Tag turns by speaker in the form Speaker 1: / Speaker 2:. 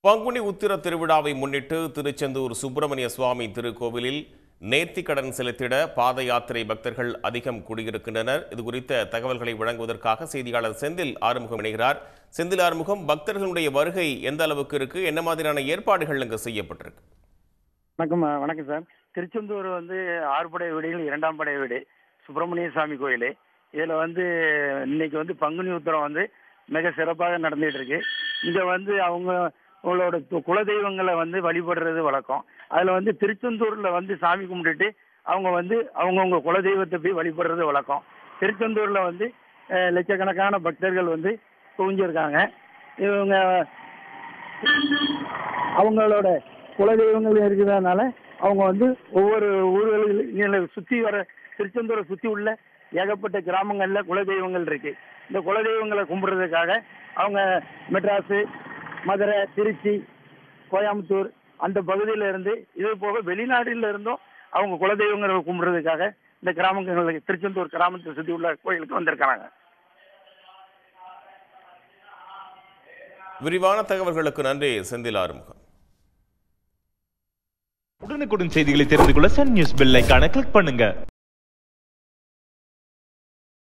Speaker 1: பங்குனி உத்திர திருவிழாவை முன்னிட்டு திருச்செந்தூர் சுப்பிரமணிய சுவாமி திருக்கோவிலில் நேர்த்திக்கடன் செலுத்திட பாத யாத்திரை பக்தர்கள் அதிகம் கூடியிருக்கின்றனர் இது குறித்த தகவல்களை வழங்குவதற்காக செய்தியாளர் செந்தில் ஆறுமுகம் இணைகிறார் செந்தில் ஆறுமுகம் பக்தர்களுடைய வருகை எந்த அளவுக்கு இருக்கு என்ன மாதிரியான ஏற்பாடுகள் அங்கு செய்யப்பட்டிருக்கு
Speaker 2: வணக்கம் அஹ், வணக்கம் சார் திருச்செந்தூர் வந்து ஆறுபடை வீடுகள் இரண்டாம் படை வீடு சுப்பிரமணிய சாமி கோயில் இதில் வந்து இன்னைக்கு வந்து பங்குனி உத்திரம் வந்து மிக சிறப்பாக நடந்துட்டு இருக்கு இங்கே வந்து அவங்க அவங்களோட கு- குலதெய்வங்களை வந்து வழிபடுறது வழக்கம் அதில் வந்து திருச்செந்தூரில் வந்து சாமி கும்பிட்டுட்டு அவங்க வந்து அவங்கவுங்க குலதெய்வத்தை போய் வழிபடுறது வழக்கம் திருச்செந்தூரில் வந்து அஹ், லட்சக்கணக்கான பக்தர்கள் வந்து குவிஞ்சிருக்காங்க இவங்க அவங்களோட குலதெய்வங்கள் இருக்கிறதுனால அவங்க வந்து ஒவ்வொரு ஊர்களில் சுற்றி வர திருச்செந்தூரை சுற்றி உள்ள ஏகப்பட்ட கிராமங்கள்ல குலதெய்வங்கள் இருக்கு இந்த குலதெய்வங்களை கும்பிடுறதுக்காக அவங்க மெட்ராஸு மதுரை திருச்சி கோயம்புத்தூர் அந்த பகுதியில இருந்து இது போக வெளிநாடுல இருந்தும் அவங்க குலதெய்வங்களை கும்பிடுறதுக்காக இந்த கிராமங்களுக்கு திருச்செந்தூர் கிராமத்தை சுற்றி உள்ள கோயிலுக்கு வந்திருக்காங்க
Speaker 1: விரிவான தகவல்களுக்கு நன்றி செந்தில் ஆறுமுகம்
Speaker 3: உடனுக்குடன் செய்திகளை தெரிந்து கொள்ள சன் நியூஸ் பெல் ஐகானை கிளிக் பண்ணுங்க